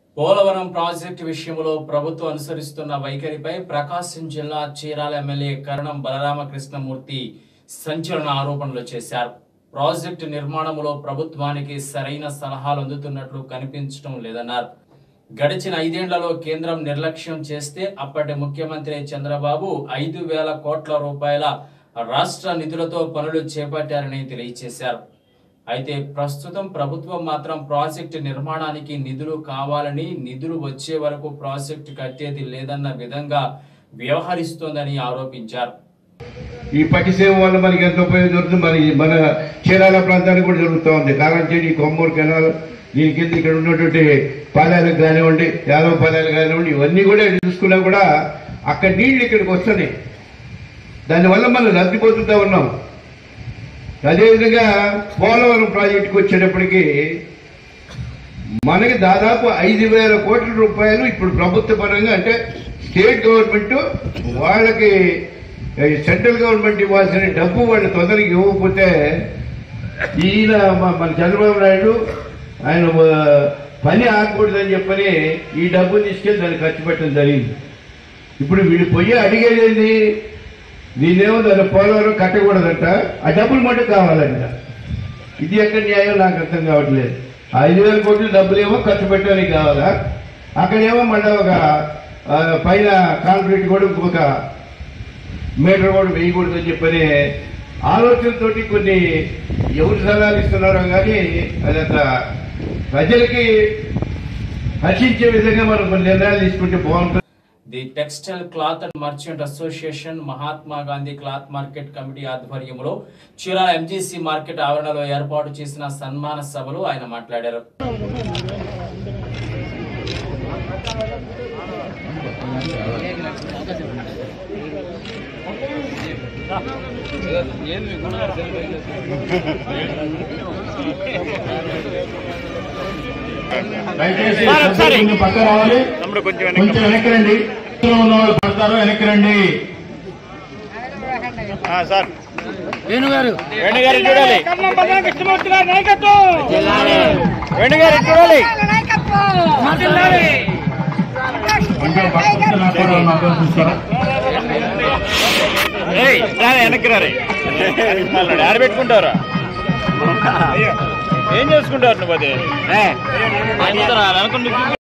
Polavaram project విషయంలో ప్రభుత్వం అనుసరిస్తున్న వైఖరిపై ప్రకాశం జిల్లా చీరాల ఎమ్మెల్యే కరణం బలరామకృష్ణమూర్తి సంచలన ఆరోపణలు చేశారు ప్రాజెక్టు నిర్మాణంలో ప్రభుత్వానికి సరైన సలహాలు అందుతున్నట్లు కనిపించడం లేదన్నారు గడిచిన ఐదేళ్లలో కేంద్రం నిర్లక్ష్యం చేస్తే అప్పటి ముఖ్యమంత్రి చంద్రబాబు ఐదు వేల కోట్ల రూపాయల రాష్ట్ర నిధులతో పనులు చేపట్టారని తెలియజేశారు అయితే ప్రస్తుతం ప్రభుత్వం మాత్రం ప్రాజెక్టు నిర్మాణానికి నిధులు కావాలని నిధులు వచ్చే వరకు ప్రాజెక్టు కట్టేది లేదన్న విధంగా వ్యవహరిస్తోందని ఆరోపించారు ఈ పట్టిసీమ వల్ల మనకి ఎంత ఉపయోగం జరుగుతుంది మరి మన చీరాల ప్రాంతానికి కూడా జరుగుతూ ఉంది కారంచేడి కొమ్మూరు కెనాల్ దీని కింద ఇక్కడ ఉన్నటువంటి పాలెలకు కానివ్వండి యాదవ పాలెలు కానివ్వండి ఇవన్నీ కూడా చూసుకున్నా కూడా అక్కడ నీళ్లు ఇక్కడికి వస్తున్నాయి దానివల్ల మనం రద్దిపోతుంటా ఉన్నాం అదేవిధంగా పోలవరం ప్రాజెక్టుకి వచ్చేటప్పటికి మనకి దాదాపు ఐదు వేల కోట్ల రూపాయలు ఇప్పుడు ప్రభుత్వ పరంగా అంటే స్టేట్ గవర్నమెంట్ వాళ్ళకి ఈ సెంట్రల్ గవర్నమెంట్ ఇవ్వాల్సిన డబ్బు వాళ్ళు తొందరగా ఇవ్వకపోతే ఈయన మ- మన చంద్రబాబు నాయుడు ఆయన ఆ, పని ఆగకూడదని చెప్పని ఈ డబ్బు తీసుకెళ్లి దాన్ని ఖర్చు పెట్టడం జరిగింది ఇప్పుడు వీళ్ళు పోయి అడిగేది ఏంది దీన్నేమో దాని పోలవరం కట్టకూడదంట ఆ డబ్బులు మటుకు కావాలంట ఇది ఎక్కడ న్యాయం నాకు అర్థం కావట్లేదు ఐదు వేల కోట్ల డబ్బులేమో ఖర్చు పెట్టడానికి కావాలా అక్కడేమో మళ్ళీ ఒక ఆ, పైన కాంక్రీట్ కూడా ఇంకొక మీటర్ కూడా వేయకూడదని చెప్పని ఆలోచనతోటి కొన్ని ఎవరు సలహాలు ఇస్తున్నారో కానీ అదంత ప్రజలకి హర్షించే విధంగా మనం కొన్ని నిర్ణయాలు తీసుకుంటే బాగుంటుంది the textile cloth and merchant association Mahatma Gandhi cloth market committee ఆధ్వర్యంలో చీరాల ఎంజీసీ మార్కెట్ ఆవరణలో ఏర్పాటు చేసిన సన్మాన సభలో ఆయన మాట్లాడారు దయచేసి కొంచెం పక్క రావాలి కొంచెం వెనక్కి రండి ఇంట్లో ఉన్న వాళ్ళు పడతారు వెనక్కి రండి సార్ వేణుగారు వేణుగారు చూడాలి కృష్ణమూర్తి గారి నాయకత్వం వేణుగారు చూడాలి కొంచెం పక్క నాకు కూడా మాకు చూస్తారా ఏయ్ రారే వెనక్కి రారే ఆడబెట్టుకుంటారా ఏం చేసుకుంటారు నువ్వు అది వెనక